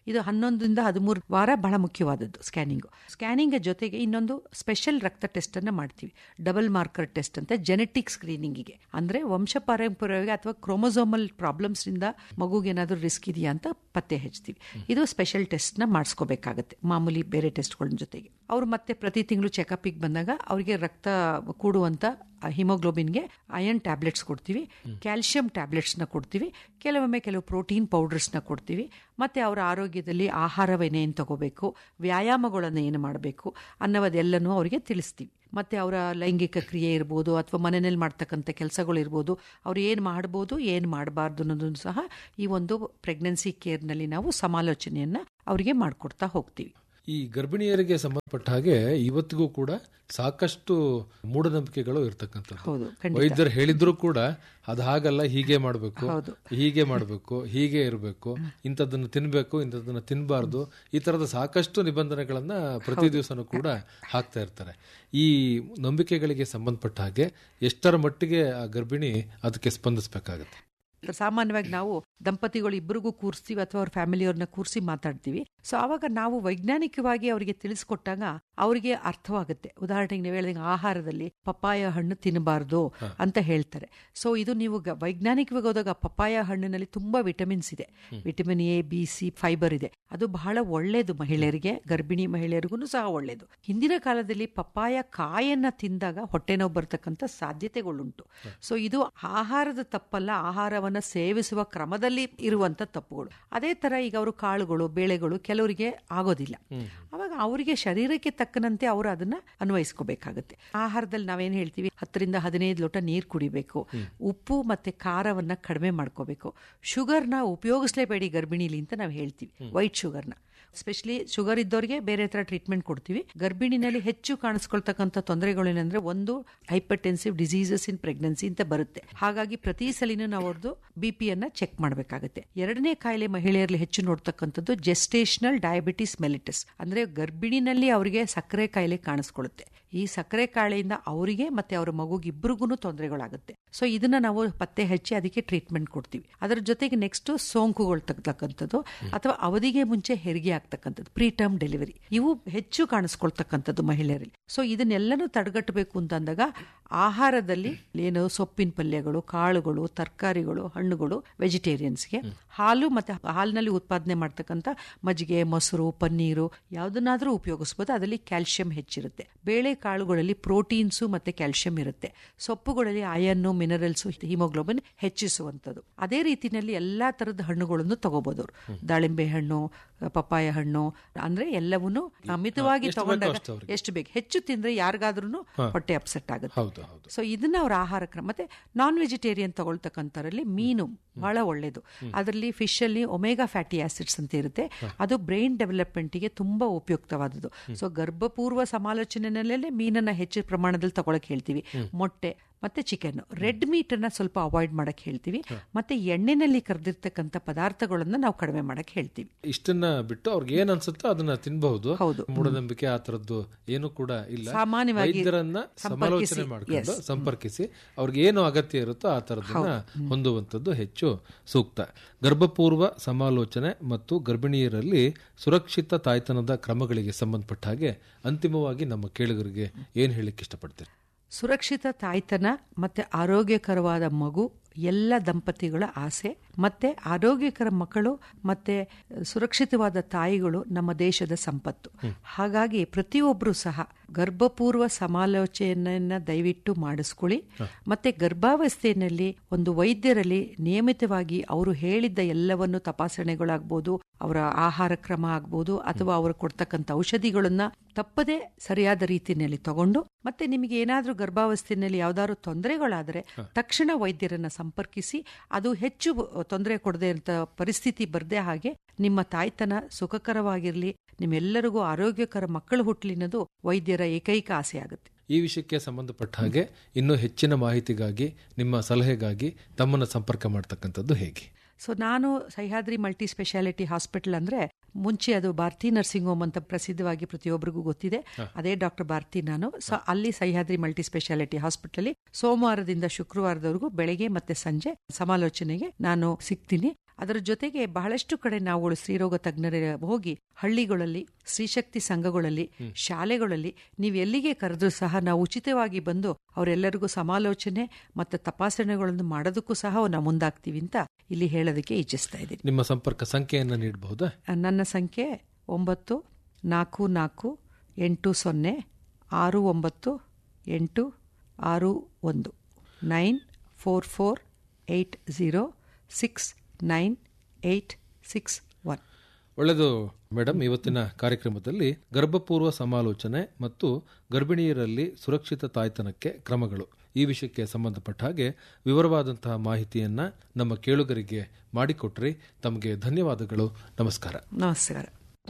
ಇದು ಹನ್ನೊಂದರಿಂದ ಹದಿಮೂರು ವಾರ ಬಹಳ ಮುಖ್ಯವಾದದ್ದು ಸ್ಕ್ಯಾನಿಂಗ್ ಸ್ಕ್ಯಾನಿಂಗ್ ಜೊತೆಗೆ ಇನ್ನೊಂದು ಸ್ಪೆಷಲ್ ರಕ್ತ ಟೆಸ್ಟ್ ಅನ್ನ ಮಾಡ್ತೀವಿ ಡಬಲ್ ಮಾರ್ಕರ್ ಟೆಸ್ಟ್ ಅಂತ ಜೆನೆಟಿಕ್ ಸ್ಕ್ರೀನಿಂಗಿಗೆ ಅಂದ್ರೆ ವಂಶ ಪಾರಂಪರ್ಯವಾಗಿ ಅಥವಾ ಕ್ರೋಮೋಸೋಮಲ್ ಪ್ರಾಬ್ಲಮ್ಸ್ ಇಂದ ಮಗುಗೆ ಏನಾದರೂ ರಿಸ್ಕ್ ಇದೆಯಾ ಅಂತ ಪತ್ತೆ ಹಚ್ತೀವಿ ಇದು ಸ್ಪೆಷಲ್ ಟೆಸ್ಟ್ ನ ಮಾಡಿಸ್ಕೋಬೇಕಾಗತ್ತೆ ಮಾಮೂಲಿ ಬೇರೆ ಟೆಸ್ಟ್ಗಳ ಜೊತೆಗೆ ಅವ್ರು ಮತ್ತೆ ಪ್ರತಿ ತಿಂಗಳು ಚೆಕಪ್ಗೆ ಬಂದಾಗ ಅವರಿಗೆ ರಕ್ತ ಕೂಡುವಂತ ಹಿಮೋಗ್ಲೋಬಿನ್ಗೆ ಅಯನ್ ಟ್ಯಾಬ್ಲೆಟ್ಸ್ ಕೊಡ್ತೀವಿ ಕ್ಯಾಲ್ಶಿಯಂ ಟ್ಯಾಬ್ಲೆಟ್ಸ್ನ ಕೊಡ್ತೀವಿ ಕೆಲವೊಮ್ಮೆ ಕೆಲವು ಪ್ರೋಟೀನ್ ಪೌಡರ್ಸ್ನ ಕೊಡ್ತೀವಿ ಮತ್ತು ಅವರ ಆರೋಗ್ಯದಲ್ಲಿ ಆಹಾರವೇನೇನು ತಗೋಬೇಕು ವ್ಯಾಯಾಮಗಳನ್ನು ಏನು ಮಾಡಬೇಕು ಅನ್ನೋದೆಲ್ಲನೂ ಅವರಿಗೆ ತಿಳಿಸ್ತೀವಿ ಮತ್ತು ಅವರ ಲೈಂಗಿಕ ಕ್ರಿಯೆ ಇರ್ಬೋದು ಅಥವಾ ಮನೆಯಲ್ಲಿ ಮಾಡ್ತಕ್ಕಂಥ ಕೆಲಸಗಳು ಇರ್ಬೋದು ಅವ್ರು ಏನು ಮಾಡ್ಬೋದು ಏನು ಮಾಡಬಾರ್ದು ಅನ್ನೋದನ್ನು ಸಹ ಈ ಒಂದು ಪ್ರೆಗ್ನೆನ್ಸಿ ಕೇರ್ನಲ್ಲಿ ನಾವು ಸಮಾಲೋಚನೆಯನ್ನು ಅವರಿಗೆ ಮಾಡಿಕೊಡ್ತಾ ಹೋಗ್ತೀವಿ ಈ ಗರ್ಭಿಣಿಯರಿಗೆ ಸಂಬಂಧಪಟ್ಟ ಹಾಗೆ ಇವತ್ತಿಗೂ ಕೂಡ ಸಾಕಷ್ಟು ಮೂಢನಂಬಿಕೆಗಳು ಇರ್ತಕ್ಕಂಥದ್ದು ಹೌದು ಖಂಡಿತ ವೈದ್ಯರು ಹೇಳಿದ್ರು ಕೂಡ ಅದು ಹಾಗಲ್ಲ ಹೀಗೆ ಮಾಡಬೇಕು ಹೌದು. ಹೀಗೆ ಮಾಡಬೇಕು ಹೀಗೆ ಇರಬೇಕು ಇಂಥದ್ದನ್ನು ತಿನ್ಬೇಕು ಇಂಥದ್ದನ್ನು ತಿನ್ನಬಾರ್ದು ಈ ತರದ ಸಾಕಷ್ಟು ನಿಬಂಧನೆಗಳನ್ನ ಪ್ರತಿ ದಿವಸನೂ ಕೂಡ ಹಾಕ್ತಾ ಇರ್ತಾರೆ ಈ ನಂಬಿಕೆಗಳಿಗೆ ಸಂಬಂಧಪಟ್ಟ ಹಾಗೆ ಎಷ್ಟರ ಮಟ್ಟಿಗೆ ಆ ಗರ್ಭಿಣಿ ಅದಕ್ಕೆ ಸ್ಪಂದಿಸಬೇಕಾಗತ್ತೆ ಸಾಮಾನ್ಯವಾಗಿ ನಾವು ದಂಪತಿಗಳು ಇಬ್ಬರಿಗೂ ಕೂರಿಸ್ತೀವಿ ಅಥವಾ ಅವ್ರ ಫ್ಯಾಮಿಲಿಯವ್ರನ್ನ ಕೂರಿಸಿ ಮಾತಾಡ್ತೀವಿ ಸೊ ಆವಾಗ ನಾವು ವೈಜ್ಞಾನಿಕವಾಗಿ ಅವರಿಗೆ ತಿಳಿಸ್ಕೊಟ್ಟಾಗ ಅವರಿಗೆ ಅರ್ಥವಾಗುತ್ತೆ ಉದಾಹರಣೆಗೆ ನೀವು ಹೇಳಿದಂಗೆ ಆಹಾರದಲ್ಲಿ ಪಪ್ಪಾಯ ಹಣ್ಣು ತಿನ್ನಬಾರ್ದು ಅಂತ ಹೇಳ್ತಾರೆ ಸೊ ಇದು ನೀವು ಗ- ವೈಜ್ಞಾನಿಕವಾಗಿ ಹೋದಾಗ ಪಪ್ಪಾಯ ಹಣ್ಣಿನಲ್ಲಿ ತುಂಬಾ ವಿಟಮಿನ್ಸ್ ಇದೆ vitamin A B C fibre ಇದೆ ಅದು ಬಹಳ ಒಳ್ಳೆಯದು ಮಹಿಳೆಯರಿಗೆ ಗರ್ಭಿಣಿ ಮಹಿಳೆಯರಿಗೂ ಸಹ ಒಳ್ಳೆಯದು ಹಿಂದಿನ ಕಾಲದಲ್ಲಿ ಪಪ್ಪಾಯ ಕಾಯನ್ನ ತಿಂದಾಗ ಹೊಟ್ಟೆ ನೋವು ಬರ್ತಕ್ಕಂಥ ಸಾಧ್ಯತೆಗಳುಂಟು ಸೊ ಇದು ಆಹಾರದ ತಪ್ಪಲ್ಲ ಆಹಾರವನ್ನ ಸೇವಿಸುವ ಕ್ರಮದಲ್ಲಿ ಇರುವಂತ ತಪ್ಪುಗಳು ಅದೇ ತರ ಈಗ ಅವರು ಕಾಳುಗಳು ಬೇಳೆಗಳು ಕೆಲವರಿಗೆ ಆಗೋದಿಲ್ಲ ಅವಾಗ ಅವರಿಗೆ ಶರೀರಕ್ಕೆ ತಕ್ಕನಂತೆ ಅವರು ಅದನ್ನ ಅನ್ವಯಿಸ್ಕೋಬೇಕಾಗುತ್ತೆ ಆಹಾರದಲ್ಲಿ ನಾವೇನ್ ಹೇಳ್ತೀವಿ ಹತ್ತರಿಂದ ಹದಿನೈದು ಲೋಟ ನೀರು ಕುಡಿಬೇಕು ಉಪ್ಪು ಮತ್ತೆ ಖಾರವನ್ನ ಕಡಿಮೆ ಮಾಡ್ಕೋಬೇಕು ಶುಗರ್ನ ಉಪಯೋಗಿಸ್ಲೇಬೇಡಿ ಗರ್ಭಿಣಿಲಿ ಅಂತ ನಾವು ಹೇಳ್ತೀವಿ ವೈಟ್ ಶುಗರ್ನ ಸ್ಪೆಷಲಿ ಶುಗರ್ ಇದ್ದವರಿಗೆ ಬೇರೆ ತರ ಟ್ರೀಟ್ಮೆಂಟ್ ಕೊಡ್ತೀವಿ ಗರ್ಭಿಣಿನಲ್ಲಿ ಹೆಚ್ಚು ಕಾಣಿಸ್ಕೊಳ್ತಕ್ಕಂಥ ತೊಂದರೆಗಳೇನೆಂದ್ರೆ ಒಂದು ಹೈಪರ್ಟೆನ್ಸಿವ್ ಡಿಸೀಸಸ್ ಇನ್ ಪ್ರೆಗ್ನೆನ್ಸಿ ಅಂತ ಬರುತ್ತೆ ಹಾಗಾಗಿ ಪ್ರತಿ ಸಲಿನೂ ನಾವು ಅವ್ರದ್ದು ಬಿ ಪಿಯನ್ನ ಚೆಕ್ ಮಾಡಬೇಕಾಗುತ್ತೆ ಎರಡನೇ ಕಾಯಿಲೆ ಮಹಿಳೆಯರಲ್ಲಿ ಹೆಚ್ಚು ನೋಡ್ತಕ್ಕಂಥದ್ದು ಜೆಸ್ಟೇಷನಲ್ ಡಯಾಬಿಟಿಸ್ ಮೆಲಿಟಸ್ ಅಂದ್ರೆ ಗರ್ಭಿಣಿನಲ್ಲಿ ಅವರಿಗೆ ಸಕ್ಕರೆ ಕಾಯಿಲೆ ಕಾಣಿಸ್ಕೊಳ್ಳುತ್ತೆ ಈ ಸಕ್ಕರೆ ಕಾಯಿಲೆಯಿಂದ ಅವರಿಗೆ ಮತ್ತೆ ಅವರ ಮಗುಗೆ ಇಬ್ಬರಿಗೂ ತೊಂದರೆಗಳಾಗುತ್ತೆ ಸೊ ಇದನ್ನ ನಾವು ಪತ್ತೆ ಹಚ್ಚಿ ಅದಕ್ಕೆ ಟ್ರೀಟ್ಮೆಂಟ್ ಕೊಡ್ತೀವಿ ಅದರ ಜೊತೆಗೆ ನೆಕ್ಸ್ಟ್ ಸೋಂಕುಗಳು ತಗ್ತಕ್ಕಂಥದ್ದು ಅಥವಾ ಅವಧಿಗೆ ಮುಂಚೆ ಹೆರಿಗೆ ಆಗ್ತಕ್ಕಂಥದ್ದು ಪ್ರೀ ಟರ್ಮ್ ಡೆಲಿವರಿ ಇವು ಹೆಚ್ಚು ಕಾಣಿಸ್ಕೊಳ್ತಕ್ಕಂಥದ್ದು ಮಹಿಳೆಯರಲ್ಲಿ ಸೊ ಇದನ್ನೆಲ್ಲನೂ ತಡೆಗಟ್ಟಬೇಕು ಅಂತ ಅಂದಾಗ ಆಹಾರದಲ್ಲಿ ಏನು ಸೊಪ್ಪಿನ ಪಲ್ಯಗಳು ಕಾಳುಗಳು ತರಕಾರಿಗಳು ಹಣ್ಣುಗಳು ವೆಜಿಟೇರಿಯನ್ಸ್ಗೆ ಹಾಲು ಮತ್ತೆ ಹಾಲಿನಲ್ಲಿ ಉತ್ಪಾದನೆ ಮಾಡ್ತಕ್ಕಂಥ ಮಜ್ಜಿಗೆ ಮೊಸರು ಪನ್ನೀರು ಯಾವುದನ್ನಾದ್ರೂ ಉಪಯೋಗಿಸ್ಬೋದು ಅದರಲ್ಲಿ ಕ್ಯಾಲ್ಸಿಯಂ ಹೆಚ್ಚಿರುತ್ತೆ ಬೇಳೆ ಕಾಳುಗಳಲ್ಲಿ ಪ್ರೋಟೀನ್ಸು ಮತ್ತೆ ಕ್ಯಾಲ್ಸಿಯಂ ಇರುತ್ತೆ ಸೊಪ್ಪುಗಳಲ್ಲಿ ಅಯನ್ನು ಮಿನರಲ್ಸ್ ಹಿಮೋಗ್ಲೋಬಿನ್ ಹೆಚ್ಚಿಸುವಂಥದ್ದು ಅದೇ ರೀತಿನಲ್ಲಿ ಎಲ್ಲಾ ತರದ ಹಣ್ಣುಗಳನ್ನು ತಗೋಬಹುದು ಅವರು ದಾಳಿಂಬೆ ಹಣ್ಣು ಪಪ್ಪಾಯ ಹಣ್ಣು ಅಂದ್ರೆ ಎಲ್ಲವನ್ನೂ ಮಿತವಾಗಿ ಎಷ್ಟು ಬೇಕೋ ತಗೊಂಡಾಗ ಅಷ್ಟು ಅವ್ರಿಗೆ. ಎಷ್ಟು ಬೇಕು ಹೆಚ್ಚು ತಿಂದ್ರೆ ಯಾರಿಗಾದ್ರೂ ಹೊಟ್ಟೆ ಅಪ್ಸೆಟ್ ಆಗುತ್ತೆ ಹೌದು ಹೌದು ಸೊ ಇದನ್ನ ಅವ್ರ ಆಹಾರ ಕ್ರಮ ಮತ್ತೆ ನಾನ್ ವೆಜಿಟೇರಿಯನ್ ತಗೊಳ್ತಕ್ಕಂಥರಲ್ಲಿ ಮೀನು ಬಹಳ ಒಳ್ಳೇದು ಅದರಲ್ಲಿ ಫಿಶ್ ಅಲ್ಲಿ ಒಮೆಗಾ ಫ್ಯಾಟಿ ಆಸಿಡ್ಸ್ ಅಂತ ಇರುತ್ತೆ ಅದು ಬ್ರೈನ್ ಡೆವಲಪ್ಮೆಂಟ್ಗೆ ತುಂಬಾ ಉಪಯುಕ್ತವಾದದ್ದು ಸೊ ಗರ್ಭಪೂರ್ವ ಸಮಾಲೋಚನೆಯಲ್ಲೇ ಮೀನನ್ನ ಹೆಚ್ಚು ಪ್ರಮಾಣದಲ್ಲಿ ತಗೊಳಕ್ ಹೇಳ್ತೀವಿ ಮೊಟ್ಟೆ ಮತ್ತೆ ಚಿಕನ್ ರೆಡ್ ಮೀಟ್ ಅನ್ನ ಸ್ವಲ್ಪ ಅವಾಯ್ಡ್ ಮಾಡಕ್ ಹೇಳ್ತೀವಿ ಮತ್ತೆ ಎಣ್ಣೆನಲ್ಲಿ ಕರೆದಿರ್ತಕ್ಕಂಥ ಪದಾರ್ಥಗಳನ್ನ ನಾವು ಕಡಿಮೆ ಮಾಡಕ್ ಹೇಳ್ತೀವಿ ಇಷ್ಟನ್ನ ಬಿಟ್ಟು ಅವ್ರಿಗೆ ಏನ್ ಅನ್ಸುತ್ತೋ ಅದನ್ನ ತಿನ್ಬಹುದು ಹೌದು. ಮೂಢನಂಬಿಕೆ ಆ ತರದ್ದು ಏನು ಕೂಡ ಇಲ್ಲ ಸಾಮಾನ್ಯವಾಗಿ ವೈದ್ಯರನ್ನ ಸಂಪರ್ಕಿಸಿ, ಸಮಾಲೋಚನೆ ಮಾಡ್ಕೊಂಡು ಸಂಪರ್ಕಿಸಿ ಅವ್ರಿಗೆ ಏನು ಅಗತ್ಯ ಇರುತ್ತೋ ಆ ತರದನ್ನ ಹೊಂದುವಂತದ್ದು ಹೆಚ್ಚು ಸೂಕ್ತ ಗರ್ಭಪೂರ್ವ ಸಮಾಲೋಚನೆ ಮತ್ತು ಗರ್ಭಿಣಿಯರಲ್ಲಿ ಸುರಕ್ಷಿತ ತಾಯ್ತನದ ಕ್ರಮಗಳಿಗೆ ಸಂಬಂಧಪಟ್ಟ ಹಾಗೆ ಅಂತಿಮವಾಗಿ ನಮ್ಮ ಕೇಳುಗರಿಗೆ ಏನ್ ಹೇಳಿಕ್ಕೆ ಇಷ್ಟಪಡ್ತೀರಿ ಸುರಕ್ಷಿತ ತಾಯ್ತನ ಮತ್ತೆ ಆರೋಗ್ಯಕರವಾದ ಮಗು ಎಲ್ಲ ದಂಪತಿಗಳ ಆಸೆ ಮತ್ತೆ ಆರೋಗ್ಯಕರ ಮಕ್ಕಳು ಮತ್ತೆ ಸುರಕ್ಷಿತವಾದ ತಾಯಿಗಳು ನಮ್ಮ ದೇಶದ ಸಂಪತ್ತು ಹಾಗಾಗಿ ಪ್ರತಿಯೊಬ್ಬರು ಸಹ ಗರ್ಭಪೂರ್ವ ಸಮಾಲೋಚನೆಯನ್ನ ದಯವಿಟ್ಟು ಮಾಡಿಸ್ಕೊಳ್ಳಿ ಮತ್ತೆ ಗರ್ಭಾವಸ್ಥೆಯಲ್ಲಿ ಒಂದು ವೈದ್ಯರಲ್ಲಿ ನಿಯಮಿತವಾಗಿ ಅವರು ಹೇಳಿದ್ದ ಎಲ್ಲವನ್ನು ತಪಾಸಣೆಗಳಾಗ್ಬೋದು ಅವರ ಆಹಾರ ಕ್ರಮ ಆಗ್ಬೋದು ಅಥವಾ ಅವರು ಕೊಡ್ತಕ್ಕಂಥ ಔಷಧಿಗಳನ್ನ ತಪ್ಪದೆ ಸರಿಯಾದ ರೀತಿಯಲ್ಲಿ ತಗೊಂಡು ಮತ್ತೆ ನಿಮಗೆ ಏನಾದ್ರೂ ಗರ್ಭಾವಸ್ಥೆಯಲ್ಲಿ ಯಾವ್ದಾದ್ರು ತೊಂದರೆಗಳಾದರೆ ತಕ್ಷಣ ವೈದ್ಯರನ್ನ ಸಂಪರ್ಕಿಸಿ ಅದು ಹೆಚ್ಚು ತೊಂದರೆ ಕೊಡದೆ ಅಂತ ಪರಿಸ್ಥಿತಿ ಬರದೆ ಹಾಗೆ ನಿಮ್ಮ ತಾಯ್ತನ ಸುಖಕರವಾಗಿರ್ಲಿ ನಿಮ್ಮೆಲ್ಲರಿಗೂ ಆರೋಗ್ಯಕರ ಮಕ್ಕಳು ಹುಟ್ಟಲಿ ಅನ್ನೋದು ವೈದ್ಯರ ಏಕೈಕ ಆಸೆ ಆಗುತ್ತೆ ಈ ವಿಷಯಕ್ಕೆ ಸಂಬಂಧಪಟ್ಟ ಹಾಗೆ ಇನ್ನೂ ಹೆಚ್ಚಿನ ಮಾಹಿತಿಗಾಗಿ ನಿಮ್ಮ ಸಲಹೆಗಾಗಿ ತಮ್ಮನ್ನ ಸಂಪರ್ಕ ಮಾಡ್ತಕ್ಕಂಥದ್ದು ಹೇಗೆ ಸೊ ನಾನು ಸಹ್ಯಾದ್ರಿ ಮಲ್ಟಿ ಸ್ಪೆಷಾಲಿಟಿ ಹಾಸ್ಪಿಟಲ್ ಅಂದ್ರೆ ಮುಂಚೆ ಅದು ಭಾರತಿ ನರ್ಸಿಂಗ್ ಹೋಮ್ ಅಂತ ಪ್ರಸಿದ್ಧವಾಗಿ ಪ್ರತಿಯೊಬ್ಬರಿಗೂ ಗೊತ್ತಿದೆ ಅದೇ ಡಾಕ್ಟರ್ ಭಾರತಿ ನಾನು ಸೊ ಅಲ್ಲಿ ಸಹ್ಯಾದ್ರಿ ಮಲ್ಟಿ ಸ್ಪೆಷಾಲಿಟಿ ಹಾಸ್ಪಿಟಲ್ ಸೋಮವಾರದಿಂದ ಶುಕ್ರವಾರದವರೆಗೂ ಬೆಳಗ್ಗೆ ಮತ್ತೆ ಸಂಜೆ ಸಮಾಲೋಚನೆಗೆ ನಾನು ಸಿಗ್ತೀನಿ ಅದರ ಜೊತೆಗೆ ಬಹಳಷ್ಟು ಕಡೆ ನಾವು ಸ್ತ್ರೀರೋಗ ತಜ್ಞರ ಹೋಗಿ ಹಳ್ಳಿಗಳಲ್ಲಿ ಸ್ತ್ರೀಶಕ್ತಿ ಸಂಘಗಳಲ್ಲಿ ಶಾಲೆಗಳಲ್ಲಿ ನೀವು ಎಲ್ಲಿಗೆ ಕರೆದ್ರೂ ಸಹ ನಾವು ಉಚಿತವಾಗಿ ಬಂದು ಅವರೆಲ್ಲರಿಗೂ ಸಮಾಲೋಚನೆ ಮತ್ತು ತಪಾಸಣೆಗಳನ್ನು ಮಾಡೋದಕ್ಕೂ ಸಹ ನಾವು ಮುಂದಾಗ್ತೀವಿ ಅಂತ ಇಲ್ಲಿ ಹೇಳೋದಕ್ಕೆ ಇಚ್ಛಿಸ್ತಾ ಇದ್ದೀನಿ ನಿಮ್ಮ ಸಂಪರ್ಕ ಸಂಖ್ಯೆಯನ್ನು ನೀಡಬಹುದಾ ನನ್ನ ಸಂಖ್ಯೆ ಒಂಬತ್ತು ನಾಲ್ಕು ನಾಲ್ಕು ಎಂಟು ಸೊನ್ನೆ ಆರು ಒಂಬತ್ತು ಎಂಟು ಆರು ಒಂದು nine four four eight zero six nine eight six one ಒಳ್ಳೆಯದು ಮೇಡಮ್ ಇವತ್ತಿನ ಕಾರ್ಯಕ್ರಮದಲ್ಲಿ ಗರ್ಭಪೂರ್ವ ಸಮಾಲೋಚನೆ ಮತ್ತು ಗರ್ಭಿಣಿಯರಲ್ಲಿ ಸುರಕ್ಷಿತ ತಾಯ್ತನಕ್ಕೆ ಕ್ರಮಗಳು ಈ ವಿಷಯಕ್ಕೆ ಸಂಬಂಧಪಟ್ಟ ಹಾಗೆ ವಿವರವಾದಂತಹ ಮಾಹಿತಿಯನ್ನ ನಮ್ಮ ಕೇಳುಗರಿಗೆ ಮಾಡಿಕೊಟ್ರಿ ತಮಗೆ ಧನ್ಯವಾದಗಳು ನಮಸ್ಕಾರ ನಮಸ್ಕಾರ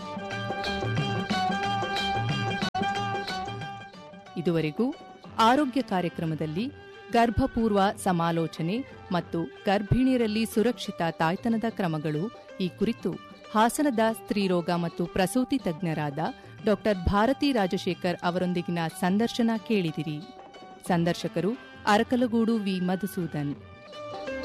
ಇದುವರೆಗೂ ಆರೋಗ್ಯ ಕಾರ್ಯಕ್ರಮದಲ್ಲಿ ಗರ್ಭಪೂರ್ವ ಸಮಾಲೋಚನೆ ಮತ್ತು ಗರ್ಭಿಣಿಯರಲ್ಲಿ ಸುರಕ್ಷಿತ ತಾಯ್ತನದ ಕ್ರಮಗಳು ಈ ಕುರಿತು ಹಾಸನದ ಸ್ತ್ರೀರೋಗ ಮತ್ತು ಪ್ರಸೂತಿ ತಜ್ಞರಾದ ಡಾ ಭಾರತಿ ರಾಜಶೇಖರ್ ಅವರೊಂದಿಗಿನ ಸಂದರ್ಶನ ಕೇಳಿದಿರಿ ಸಂದರ್ಶಕರು ಅರಕಲಗೂಡು ವಿ ಮಧುಸೂದನ್